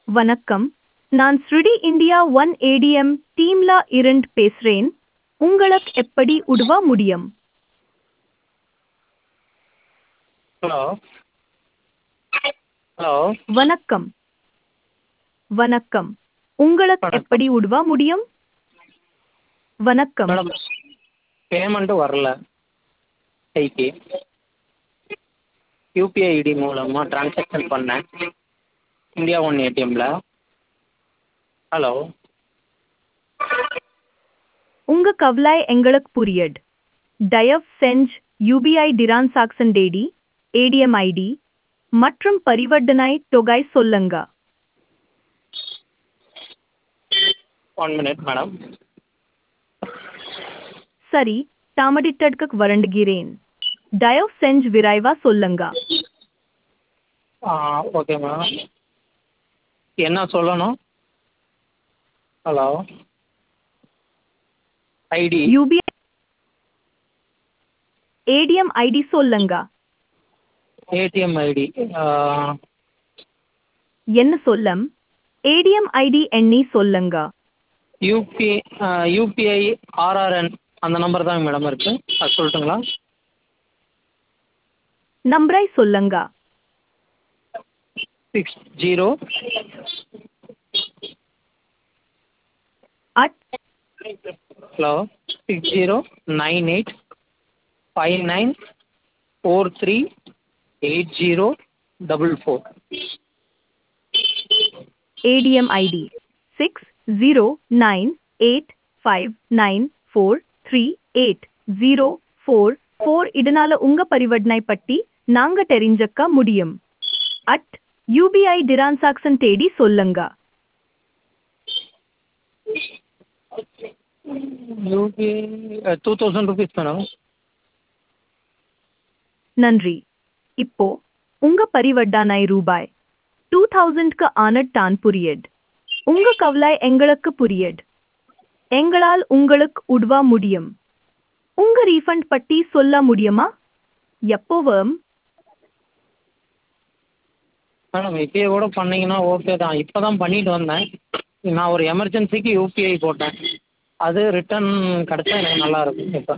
வணக்கம் நான் ஸ்ருடி இந்தியா ஒன் ஏடிஎம் டீம்ல இருந்து பேசுறேன் உங்களுக்கு எப்படி உதவ முடியும் ஹலோ ஹலோ வணக்கம் வணக்கம் உங்களுக்கு வணக்கம். எப்படி உதவ முடியும் வணக்கம் மேடம் பேமெண்ட்டு வரல கைக்கு யூபிஐ ஐடி மூலமாக ட்ரான்சாக்ஷன் பண்ணேன் இந்தியா ஒன் ஏடிஎம்மில் ஹலோ உங்க கவலை எங்களுக்கு புரியுது தயவு செஞ்சு யூபிஐ டிரான்சாக்சன் தேடி ஏடிஎம் ஐடி மற்றும் பரிவர்த்தனை தொகை சொல்லுங்க ஒன் மினிட் மேடம் சரி தாமடிட்டடுக்கு வருண்டுகிறேன் தயவு செஞ்சு விரைவா சொல்லுங்க ஓகே மேடம் என்ன சொல்லணும் hello ID UPI ATM ID சொல்லுங்க ஏடிஎம் ஐடி என்ன சொல்லம் ஏடிஎம் ஐடி எண்ணி சொல்லுங்க யூபி யூபிஐ ஆர்ஆர்என் அந்த நம்பர் தான் மேடம் இருக்குது அது சொல்லட்டுங்களா நம்பரை சொல்லுங்க six zero eight hello six zero nine eight five nine four three eight zero double four ADM ID six zero nine eight five nine four three eight zero four four இதனால உங்க பரிவர்த்தனை பற்றி நாங்க தெரிஞ்சுக்க முடியும் அட் யூபிஐ டிரான்சாக்சன் தேடி சொல்லுங்க UPI two thousand rupees madam நன்றி இப்போ உங்க பரிவர்த்தனை ரூபாய் டூ தௌசண்ட்க்கு ஆனட்டான் புரியட் உங்க கவலை எங்களுக்கு புரியட் எங்களால் உங்களுக்கு உதவ முடியும் உங்க ரீஃபண்ட் பற்றி சொல்ல முடியுமா எப்போவும் மேடம் இப்பயே கூட பண்ணீங்கன்னா ஓகே தான் இப்போ தான் பண்ணிட்டு வந்தேன் நான் ஒரு எமர்ஜென்சிக்கு யூபிஐ போட்டேன் அது ரிட்டர்ன் கிடச்சா எனக்கு நல்லா இருக்கும் இப்போ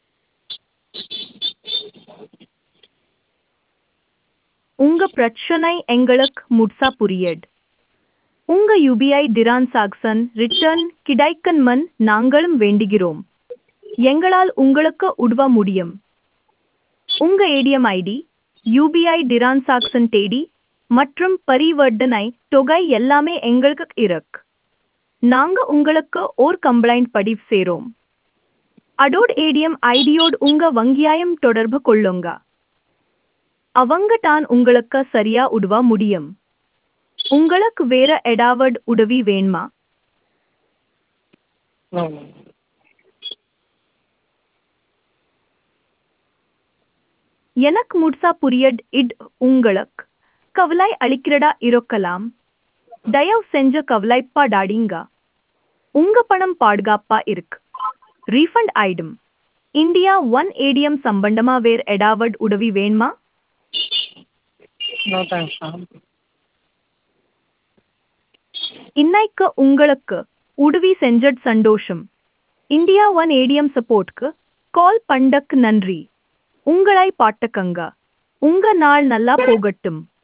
உங்க பிரச்சனை எங்களுக்கு முட்சா புரியட் உங்க யூபிஐ டிரான்சாக்சன் ரிட்டர்ன் கிடைக்கன்மன் நாங்களும் வேண்டுகிறோம் எங்களால் உங்களுக்கு உதவ முடியும் உங்க ஏடிஎம் ஐடி யூபிஐ டிரான்சாக்சன் தேடி மற்றும் பரிவர்த்தனை தொகை எல்லாமே எங்களுக்கு இருக்கு நாங்க உங்களுக்கு ஒரு கம்ப்ளைண்ட் பதிவு செய்றோம் அடோட் ஏடிஎம் ஐடியோடு உங்க வங்கியாயம் தொடர்பு கொள்ளுங்க அவங்க தான் உங்களுக்கு சரியா உதவ முடியும் உங்களுக்கு வேற ஏதாவது உதவி வேணுமா எனக்கு முட்சா புரியட் இட் உங்களுக்கு கவலை அளிக்கிறடா இருக்கலாம் தயவு செஞ்ச கவலைப்படாதீங்க உங்க பணம் பாதுகாப்பா இருக்கு ரீஃபண்ட் ஆயிடும் இந்தியா ஒன் ஏடிஎம் சம்பந்தமா வேற ஏதாவது உதவி வேணுமா நோ தேங்க்ஸ் மேம் இன்னைக்கு உங்களுக்கு உதவி செஞ்சட் சந்தோஷம் இந்தியா ஒன் ஏடிஎம் சப்போர்ட்க்கு கால் பண்ணக்கு நன்றி உங்களை பாட்டுக்கங்க உங்க நாள் நல்லா போகட்டும்